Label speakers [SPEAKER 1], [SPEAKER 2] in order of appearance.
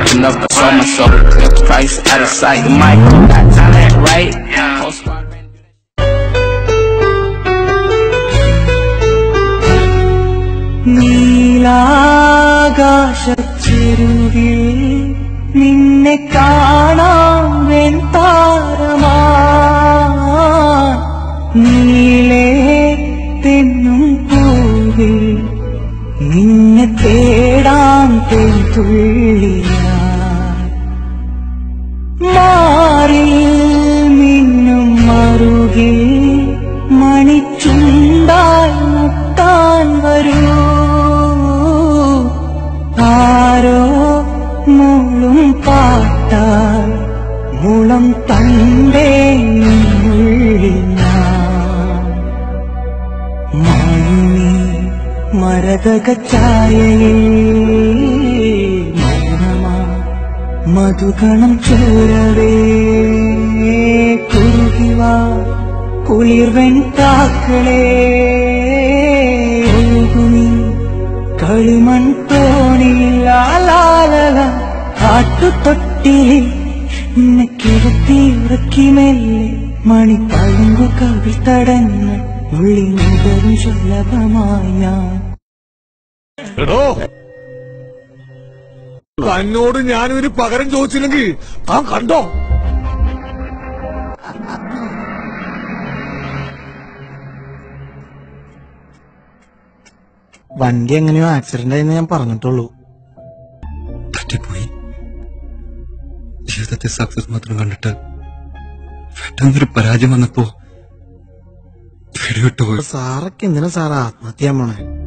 [SPEAKER 1] enough to sold my soul. Clear price out of sight. Michael got talent, right? Whole squad ran through that
[SPEAKER 2] നീലാകാശച്ചെരുവിൽ നിന്നെ കാണാൻ വെൺതാരമാ നീലേ തെന്നും പൂവിൽ നിന്നെ തേടാൻ തെന്തുള്ളിയാ മാറിൽ മിന്നും മറുകിൽ മണിച്ചുണ്ടാൽ മുട്ടാൻ വരൂ ആരോ മൂളും പാട്ടാൽ മുളം തണ്ടേ ഉള്ളിൽ ഞാൻ മണ്ണി മരതകച്ചായയിൽ മൗനമാ മധുകണം ചോരവേ കുറുകിവാ കുളിർവെൺ താക്കളേ ഒഴുകുനി കളിമൺ തോണിയിൽ ആലാലല ആട്ടുതൊട്ടിലിൽ നിന്നെ കിടത്തി ഉറക്കി മെല്ലെ മണി പളുങ്കു കവിൾ തടങ്ങൾ ഉള്ളി മുതലും സുലഭമായി ഞാൻ
[SPEAKER 3] എടോ തന്നോട് ഞാനൊരു പകരം ചോദിച്ചില്ലെങ്കിൽ താൻ കണ്ടോ
[SPEAKER 4] വണ്ടി എങ്ങനെയോ ആക്സിഡന്റ് ആയെന്ന് ഞാൻ പറഞ്ഞിട്ടുള്ളൂ
[SPEAKER 5] പറ്റിപ്പോയി ജീവിതത്തെ സക്സസ് മാത്രം കണ്ടിട്ട് പെട്ടെന്നൊരു പരാജയം വന്നപ്പോ പിടിവിട്ടുപോയി
[SPEAKER 4] സാറൊക്കെ എന്തിനാ സാറ് ആത്മഹത്യ ചെയ്യാൻ പോണേ